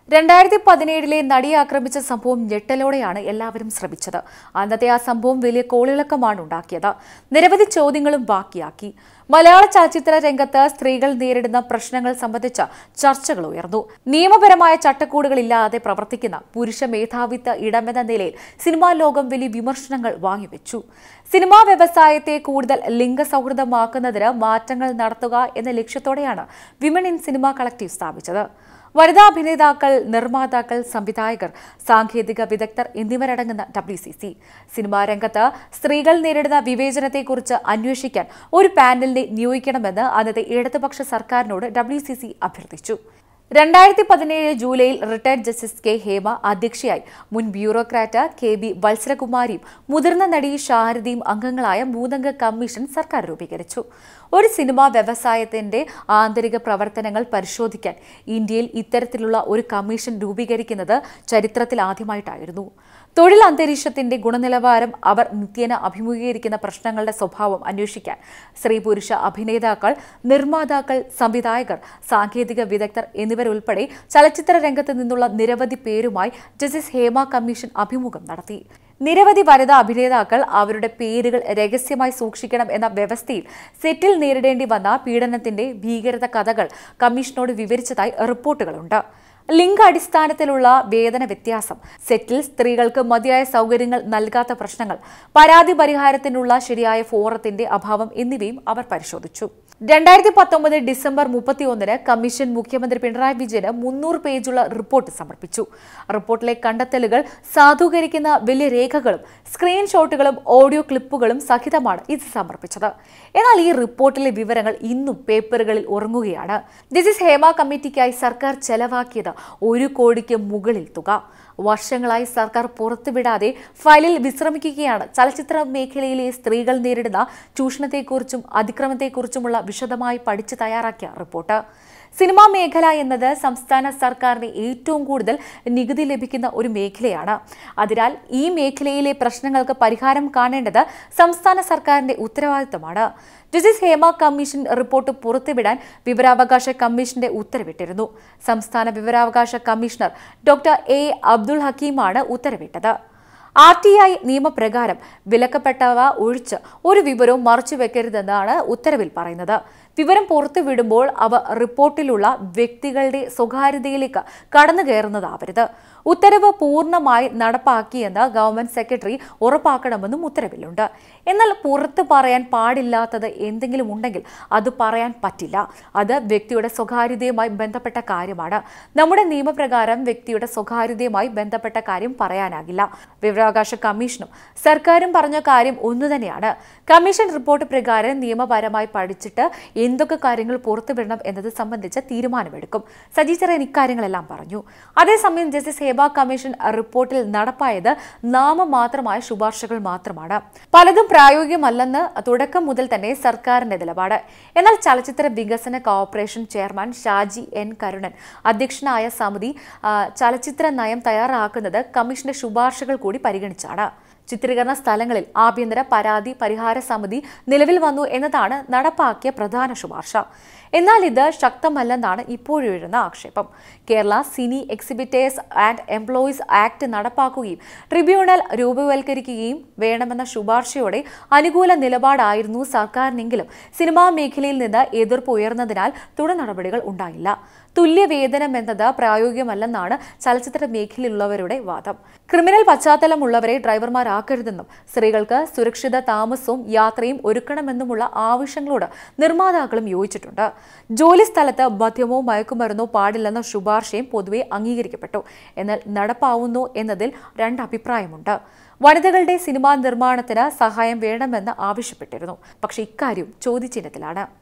രണ്ടായിരത്തി പതിനേഴിലെ നടിയെ ആക്രമിച്ച സംഭവം ഞെട്ടലോടെയാണ് എല്ലാവരും ശ്രമിച്ചത് അന്നത്തെ ആ സംഭവം വലിയ കോളിളക്കമാണ് ഉണ്ടാക്കിയത് നിരവധി ചോദ്യങ്ങളും ബാക്കിയാക്കി മലയാള ചലച്ചിത്ര രംഗത്ത് സ്ത്രീകൾ നേരിടുന്ന പ്രശ്നങ്ങൾ സംബന്ധിച്ച ചർച്ചകൾ ഉയർന്നു നിയമപരമായ ചട്ടക്കൂടുകളില്ലാതെ പ്രവർത്തിക്കുന്ന പുരുഷ മേധാവിത്വ ഇടമെന്ന നിലയിൽ സിനിമാ ലോകം വലിയ വിമർശനങ്ങൾ വാങ്ങിവെച്ചു സിനിമാ വ്യവസായത്തെ കൂടുതൽ ലിംഗസൗഹൃദമാക്കുന്നതിന് മാറ്റങ്ങൾ നടത്തുക എന്ന ലക്ഷ്യത്തോടെയാണ് വിമൻ ഇൻ സിനിമ കളക്ടീവ് സ്ഥാപിച്ചത് വനിതാ അഭിനേതാക്കൾ നിർമ്മാതാക്കൾ സംവിധായകർ സാങ്കേതിക വിദഗ്ധർ എന്നിവരടങ്ങുന്ന ഡബ്ല്യു സി സി സിനിമാ രംഗത്ത് സ്ത്രീകൾ നേരിടുന്ന വിവേചനത്തെക്കുറിച്ച് അന്വേഷിക്കാൻ ഒരു പാനലിനെ നിയോഗിക്കണമെന്ന് അന്നത്തെ ഇടതുപക്ഷ സർക്കാരിനോട് ഡബ്ല്യു സി സി അഭ്യർത്ഥിച്ചു രണ്ടായിരത്തി പതിനേഴ് ജൂലൈയിൽ റിട്ടയർഡ് ജസ്റ്റിസ് കെ ഹേമ അധ്യക്ഷയായി മുൻ ബ്യൂറോക്രാറ്റ് കെ ബി വത്സരകുമാരിയും മുതിർന്ന നടി ശാരദയും അംഗങ്ങളായ മൂന്നംഗ കമ്മീഷൻ സർക്കാർ രൂപീകരിച്ചു ഒരു സിനിമാ വ്യവസായത്തിന്റെ ആന്തരിക പ്രവർത്തനങ്ങൾ പരിശോധിക്കാൻ ഇന്ത്യയിൽ ഇത്തരത്തിലുള്ള ഒരു കമ്മീഷൻ രൂപീകരിക്കുന്നത് ചരിത്രത്തിൽ ആദ്യമായിട്ടായിരുന്നു തൊഴിൽ അന്തരീക്ഷത്തിന്റെ ഗുണനിലവാരം അവർ നിത്യേന അഭിമുഖീകരിക്കുന്ന പ്രശ്നങ്ങളുടെ സ്വഭാവം അന്വേഷിക്കാൻ സ്ത്രീ പുരുഷ അഭിനേതാക്കൾ നിർമ്മാതാക്കൾ സംവിധായകർ സാങ്കേതിക വിദഗ്ധർ എന്നിവരുൾപ്പെടെ ചലച്ചിത്ര രംഗത്ത് നിന്നുള്ള നിരവധി പേരുമായി ജസ്റ്റിസ് ഹേമ കമ്മീഷൻ അഭിമുഖം നടത്തി നിരവധി വനിതാ അഭിനേതാക്കൾ അവരുടെ പേരുകൾ രഹസ്യമായി സൂക്ഷിക്കണം എന്ന വ്യവസ്ഥയിൽ സെറ്റിൽ നേരിടേണ്ടി വന്ന പീഡനത്തിന്റെ ഭീകരത കഥകൾ കമ്മീഷനോട് വിവരിച്ചതായി റിപ്പോർട്ടുകളുണ്ട് ലിംഗാടിസ്ഥാനത്തിലുള്ള വേതന വ്യത്യാസം സെറ്റിൽ സ്ത്രീകൾക്ക് മതിയായ സൗകര്യങ്ങൾ നൽകാത്ത പ്രശ്നങ്ങൾ പരാതി പരിഹാരത്തിനുള്ള ശരിയായ ഫോറത്തിന്റെ അഭാവം എന്നിവയും അവർ പരിശോധിച്ചു രണ്ടായിരത്തി പത്തൊമ്പത് ഡിസംബർ മുപ്പത്തിയൊന്നിന് കമ്മീഷൻ മുഖ്യമന്ത്രി പിണറായി വിജയന് മുന്നൂറ് പേജുള്ള റിപ്പോർട്ട് സമർപ്പിച്ചു റിപ്പോർട്ടിലെ കണ്ടെത്തലുകൾ സാധൂകരിക്കുന്ന വലിയ രേഖകളും സ്ക്രീൻഷോട്ടുകളും ഓഡിയോ ക്ലിപ്പുകളും സഹിതമാണ് ഇത് സമർപ്പിച്ചത് എന്നാൽ ഈ റിപ്പോർട്ടിലെ വിവരങ്ങൾ ഇന്നും പേപ്പറുകളിൽ ഉറങ്ങുകയാണ് ജസ്റ്റിസ് ഹേമ കമ്മിറ്റിക്കായി സർക്കാർ ചെലവാക്കിയത് ഒരു കോടിക്ക് മുകളിൽ തുക വർഷങ്ങളായി സർക്കാർ പുറത്തുവിടാതെ ഫയലിൽ വിശ്രമിക്കുകയാണ് ചലച്ചിത്ര മേഖലയിലെ സ്ത്രീകൾ നേരിടുന്ന ചൂഷണത്തെക്കുറിച്ചും അതിക്രമത്തെക്കുറിച്ചുമുള്ള വിശദമായി പഠിച്ച് തയ്യാറാക്കിയ റിപ്പോർട്ട് സിനിമാ മേഖല എന്നത് സംസ്ഥാന സർക്കാരിന് ഏറ്റവും കൂടുതൽ നികുതി ലഭിക്കുന്ന ഒരു മേഖലയാണ് അതിനാൽ ഈ മേഖലയിലെ പ്രശ്നങ്ങൾക്ക് പരിഹാരം കാണേണ്ടത് സംസ്ഥാന സർക്കാരിന്റെ ഉത്തരവാദിത്തമാണ് ജസ്റ്റിസ് ഹേമ കമ്മീഷൻ റിപ്പോർട്ട് പുറത്തുവിടാൻ വിവരാവകാശ കമ്മീഷന്റെ ഉത്തരവിട്ടിരുന്നു സംസ്ഥാന വിവരാവകാശ കമ്മീഷണർ ഡോക്ടർ എ അബ്ദുൾ ഹക്കീമാണ് ഉത്തരവിട്ടത് ആർ ടി ഐ നിയമപ്രകാരം വിലക്കപ്പെട്ടവ ഒഴിച്ച് ഒരു വിവരവും മറച്ചു വെക്കരുതെന്നാണ് ഉത്തരവിൽ പറയുന്നത് വിവരം പുറത്തുവിടുമ്പോൾ അവ റിപ്പോർട്ടിലുള്ള വ്യക്തികളുടെ സ്വകാര്യതയിലേക്ക് കടന്നു കയറുന്നതാവരുത് ഉത്തരവ് പൂർണ്ണമായി നടപ്പാക്കിയെന്ന് ഗവൺമെന്റ് സെക്രട്ടറി ഉറപ്പാക്കണമെന്നും ഉത്തരവിലുണ്ട് എന്നാൽ പുറത്ത് പറയാൻ പാടില്ലാത്തത് എന്തെങ്കിലും ഉണ്ടെങ്കിൽ അത് പറയാൻ പറ്റില്ല അത് വ്യക്തിയുടെ സ്വകാര്യതയുമായി ബന്ധപ്പെട്ട കാര്യമാണ് നമ്മുടെ നിയമപ്രകാരം വ്യക്തിയുടെ സ്വകാര്യതയുമായി ബന്ധപ്പെട്ട കാര്യം പറയാനാകില്ല വിവരാവകാശ കമ്മീഷനും സർക്കാരും പറഞ്ഞ കാര്യം ഒന്നു തന്നെയാണ് കമ്മീഷൻ റിപ്പോർട്ട് പ്രകാരം നിയമപരമായി പഠിച്ചിട്ട് എന്തൊക്കെ കാര്യങ്ങൾ പുറത്തുവിടണം എന്നത് സംബന്ധിച്ച് തീരുമാനമെടുക്കും സജി ചെറിയൻ ഇക്കാര്യങ്ങളെല്ലാം പറഞ്ഞു അതേസമയം ജസ്റ്റിസ് ഹേബ കമ്മീഷൻ റിപ്പോർട്ടിൽ നടപ്പായത് നാമമാത്രമായ ശുപാർശകൾ മാത്രമാണ് പലതും പ്രായോഗികമല്ലെന്ന് തുടക്കം മുതൽ തന്നെ സർക്കാരിന്റെ നിലപാട് എന്നാൽ ചലച്ചിത്ര വികസന corporation chairman Shaji N Karunan അധ്യക്ഷനായ സമിതി ആ, ചലച്ചിത്ര നയം തയ്യാറാക്കുന്നത് കമ്മീഷന്റെ ശുപാർശകൾ കൂടി പരിഗണിച്ചാണ് ചിത്രീകരണ സ്ഥലങ്ങളിൽ ആഭ്യന്തര പരാതി പരിഹാര സമിതി നിലവിൽ വന്നു എന്നതാണ് നടപ്പാക്കിയ പ്രധാന ശുപാർശ എന്നാൽ ഇത് ശക്തമല്ലെന്നാണ് ഇപ്പോഴുയരുന്ന ആക്ഷേപം Kerala cine exhibitors and employees act നടപ്പാക്കുകയും ട്രിബ്യൂണൽ രൂപവൽക്കരിക്കുകയും വേണമെന്ന ശുപാർശയോടെ അനുകൂല നിലപാടായിരുന്നു സർക്കാരിനെങ്കിലും സിനിമാ മേഖലയിൽ നിന്ന് എതിർപ്പ് ഉയർന്നതിനാൽ തുടർ നടപടികൾ ഉണ്ടായില്ല തുല്യ വേതനം എന്നത് പ്രായോഗികമല്ലെന്നാണ് ചലച്ചിത്ര മേഖലയിലുള്ളവരുടെ വാദം ക്രിമിനൽ പശ്ചാത്തലമുള്ളവരെ ഡ്രൈവർമാരാക്കരുതെന്നും സ്ത്രീകൾക്ക് സുരക്ഷിത താമസവും യാത്രയും ഒരുക്കണമെന്നുമുള്ള ആവശ്യങ്ങളോട് നിർമ്മാതാക്കളും യോജിച്ചിട്ടുണ്ട് ജോലി സ്ഥലത്ത് മദ്യമോ മയക്കുമരുന്നോ പാടില്ലെന്ന ശുപാർശയും പൊതുവെ അംഗീകരിക്കപ്പെട്ടു എന്നാൽ നടപ്പാവുന്നു എന്നതിൽ രണ്ട് അഭിപ്രായമുണ്ട് വനിതകളുടെ സിനിമാ നിർമ്മാണത്തിന് സഹായം വേണമെന്ന് ആവശ്യപ്പെട്ടിരുന്നു പക്ഷേ ഇക്കാര്യം ചോദ്യചിഹ്നത്തിലാണ്